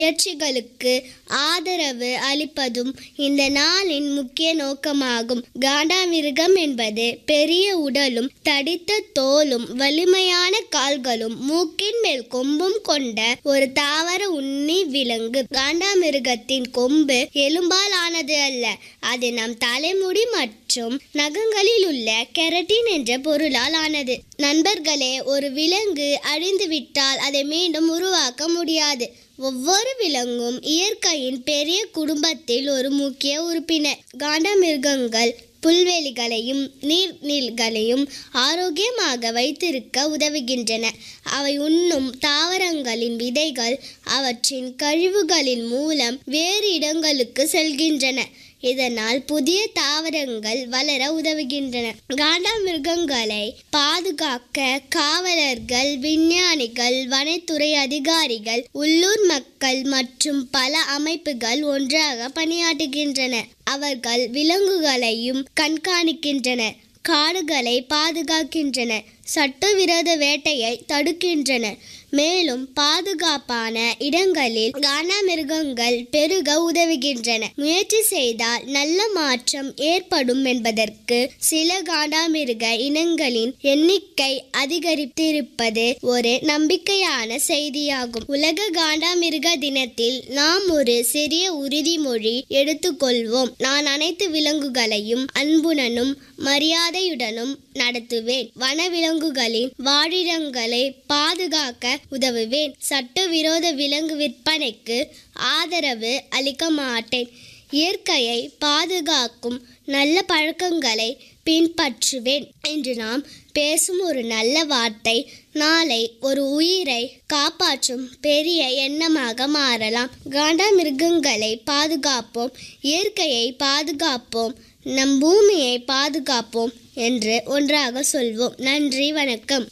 முயற்சிகளுக்கு ஆதரவு அளிப்பதும் இந்த நாளின் முக்கிய நோக்கமாகும் காண்டாமிருகம் என்பது பெரிய உடலும் தடித்த தோலும் வலிமையான கால்களும் மூக்கின் மேல் கொம்பும் கொண்ட ஒரு தாவர உண்ணி விலங்கு காண்டாமிருகத்தின் கொம்பு எலும்பால் ஆனது அல்ல அது நம் தலைமுடி மற்றும் நகங்களில் உள்ள கெரட்டின் என்ற பொருளால் ஆனது நண்பர்களே ஒரு விலங்கு அழிந்துவிட்டால் அதை மீண்டும் உருவாக்க முடியாது ஒவ்வொரு விலங்கும் இயற்கையின் பெரிய குடும்பத்தில் ஒரு முக்கிய உறுப்பினர் காண்டமிருகங்கள் புல்வெளிகளையும் நீர்நில்களையும் ஆரோக்கியமாக வைத்திருக்க உதவுகின்றன அவை உண்ணும் தாவரங்களின் விதைகள் அவற்றின் கழிவுகளின் மூலம் வேறு இடங்களுக்கு செல்கின்றன இதனால் புதிய தாவரங்கள் வளர உதவுகின்றன காண்டாமிருகங்களை பாதுகாக்க காவலர்கள் விஞ்ஞானிகள் வனத்துறை அதிகாரிகள் உள்ளூர் மக்கள் மற்றும் பல அமைப்புகள் ஒன்றாக பணியாற்றுகின்றன அவர்கள் விலங்குகளையும் கண்காணிக்கின்றனர் காடுகளை பாதுகாக்கின்றனர் சட்டவிரோத வேட்டையை தடுக்கின்றனர் மேலும் பாதுகாப்பான இடங்களில் காண்டாமிருகங்கள் பெருக உதவுகின்றன முயற்சி செய்தால் நல்ல மாற்றம் ஏற்படும் என்பதற்கு சில காண்டாமிருக இனங்களின் எண்ணிக்கை அதிகரித்திருப்பது ஒரு நம்பிக்கையான செய்தியாகும் உலக காண்டாமிருக தினத்தில் நாம் ஒரு சிறிய உறுதிமொழி எடுத்துக்கொள்வோம் நான் அனைத்து விலங்குகளையும் அன்புடனும் மரியாதையுடனும் நடத்துவேன் வனவிலங்குகளின் வாழிடங்களை பாதுகாக்க உதவுவேன் சட்டவிரோத விலங்கு விற்பனைக்கு ஆதரவு அளிக்க மாட்டேன் இயற்கையை பாதுகாக்கும் நல்ல பழக்கங்களை பின்பற்றுவேன் என்று நாம் பேசும் ஒரு நல்ல வார்த்தை நாளை ஒரு உயிரை காப்பாற்றும் பெரிய எண்ணமாக மாறலாம் காண்டாமிருகங்களை பாதுகாப்போம் இயற்கையை பாதுகாப்போம் நம் பூமியை பாதுகாப்போம் என்று ஒன்றாக சொல்வோம் நன்றி வணக்கம்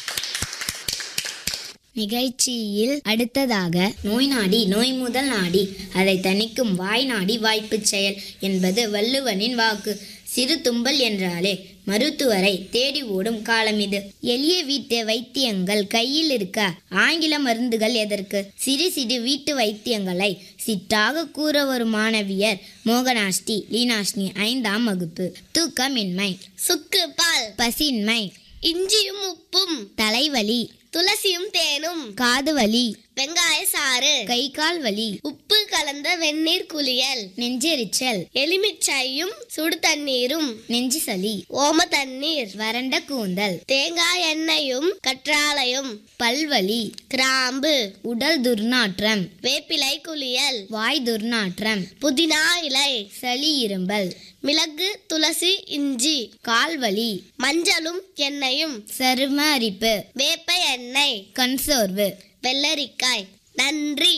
நிகழ்ச்சியில் அடுத்ததாக நோய் நாடி நோய் முதல் நாடி அதை தணிக்கும் வாய் நாடி வாய்ப்புச் செயல் என்பது வள்ளுவனின் வாக்கு சிறு தும்பல் என்றாலே மருத்துவரை தேடி ஓடும் காலம் இது எளிய வீட்டு வைத்தியங்கள் கையில் இருக்க ஆங்கில மருந்துகள் எதற்கு சிறு சிறு வீட்டு வைத்தியங்களை சிட்டாக கூற வரும் மாணவியர் மோகனாஷ்டி லீனாஷ்னி ஐந்தாம் வகுப்பு தூக்கமின்மை சுக்கு பால் பசியின்மை இஞ்சியும் உப்பும் தலைவலி துளசியும் தேனும் காது வலி வெங்காய சாறு கை கால் வலி உப்பு கலந்த வெந்நீர் குளியல் நெஞ்செரிச்சல் எலுமிச்சையும் சுடு தண்ணீரும் நெஞ்சு சளி ஓம தண்ணீர் வறண்ட கூந்தல் தேங்காய் எண்ணெயும் கற்றாழையும் பல்வலி கிராம்பு உடல் துர்நாற்றம் வேப்பிலை குளியல் வாய் துர்நாற்றம் புதினா இலை சளி இரும்பல் மிளகு துளசி இஞ்சி கால்வலி மஞ்சளும் எண்ணெயும் சரும அரிப்பு வேப்ப எண்ணெய் கண் சோர்வு வெள்ளரிக்காய் நன்றி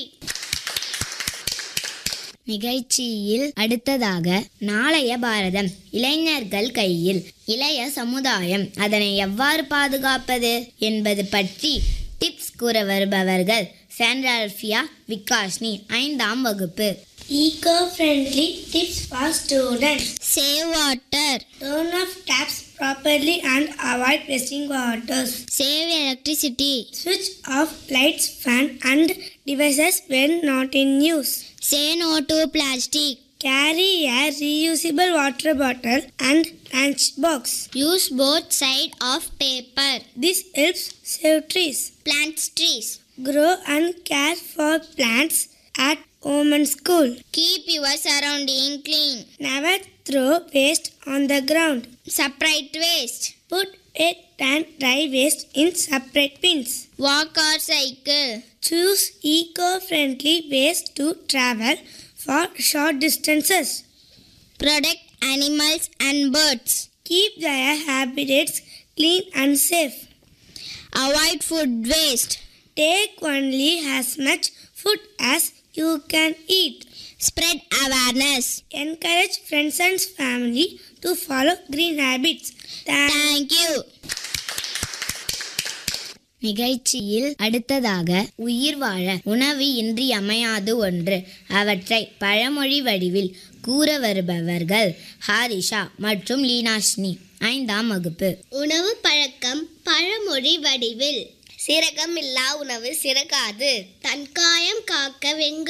நிகழ்ச்சியில் அடுத்ததாக நாளைய பாரதம் இளைஞர்கள் கையில் இளைய சமுதாயம் அதனை எவ்வாறு பாதுகாப்பது என்பது பற்றி டிப்ஸ் கூற வருபவர்கள் சாண்ட்ரால்ஃபியா விகாஷ்னி ஐந்தாம் வகுப்பு Eco-friendly tips for students. Save water Turn off taps properly and avoid wasting water. Save electricity Switch off lights, fan and devices when not in use. Say no to plastic Carry a reusable water bottle and lunch box. Use both side of paper This helps save trees. Plant trees Grow and care for plants at home and school. Keep your surrounding clean Never throw waste on the ground. Separate waste Put wet and dry waste in separate bins. Walk or cycle Choose eco-friendly ways to travel for short distances. Protect animals and birds Keep their habitats clean and safe. Avoid food waste Take only as much food as you can eat. Spread awareness Encourage friends and family to follow green habits. Thank thank you நிகழ்ச்சியில் அடுத்ததாக உயிர் வாழ உணவு இன்றியமையாது ஒன்று அவற்றை பழமொழி வடிவில் கூற வருபவர்கள் ஹாரிஷா மற்றும் லீனாஷ்னி ஐந்தாம் வகுப்பு உணவு பழக்கம் பழமொழி வடிவில் சீரகம் இல்லா உணவு சிறக்காது தன் காயம் காக்க வெங்க